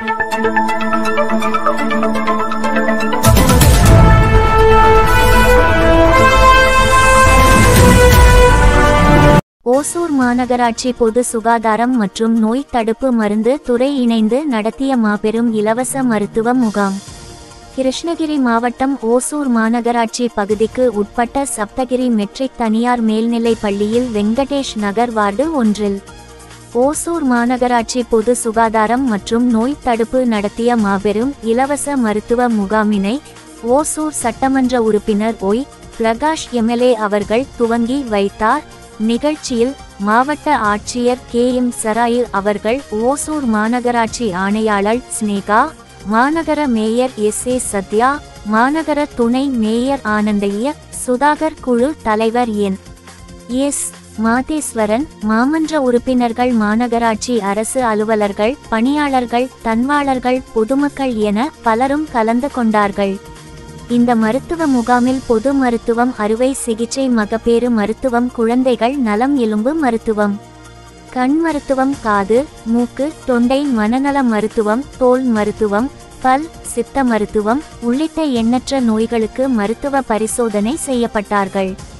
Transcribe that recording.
ஓசூர் மாநகராட்சி பொது சுகாதாரம் மற்றும் நோய் தடுப்பு மருந்து துறை இணைந்து நடத்திய மாபெரும் இலவச மருத்துவ முகாம் கிருஷ்ணகிரி மாவட்டம் ஓசூர் மாநகராட்சி பகுதிக்கு உட்பட்ட சப்தகிரி மெட்ரிக் தனியார் மேல்நிலைப் பள்ளியில் வெங்கடேஷ் நகர் வார்டு ஒன்றில் ஓசூர் மாநகராட்சி பொது சுகாதாரம் மற்றும் நோய் தடுப்பு நடத்திய மாபெரும் இலவச மருத்துவ முகாமினை ஓசூர் சட்டமன்ற உறுப்பினர் ஒய் பிரகாஷ் எம்எல்ஏ அவர்கள் துவங்கி வைத்தார் நிகழ்ச்சியில் மாவட்ட ஆட்சியர் கே எம் சராயில் அவர்கள் ஓசூர் மாநகராட்சி ஆணையாளர் ஸ்னேகா மாநகர மேயர் எஸ் ஏ சத்யா மாநகர துணை மேயர் ஆனந்தைய சுதாகர் குழு தலைவர் என் எஸ் மாதேஸ்வரன் மாமன்ற உறுப்பினர்கள் மாநகராட்சி அரசு அலுவலர்கள் பணியாளர்கள் தன்வாளர்கள் பொதுமக்கள் என பலரும் கலந்து கொண்டார்கள் இந்த மருத்துவ முகாமில் பொது மருத்துவம் அறுவை சிகிச்சை மகப்பேறு மருத்துவம் குழந்தைகள் நலம் எலும்பு மருத்துவம் கண் மருத்துவம் காது மூக்கு தொண்டை மனநல மருத்துவம் தோல் மருத்துவம் பல் சித்த மருத்துவம் உள்ளிட்ட எண்ணற்ற நோய்களுக்கு மருத்துவ பரிசோதனை செய்யப்பட்டார்கள்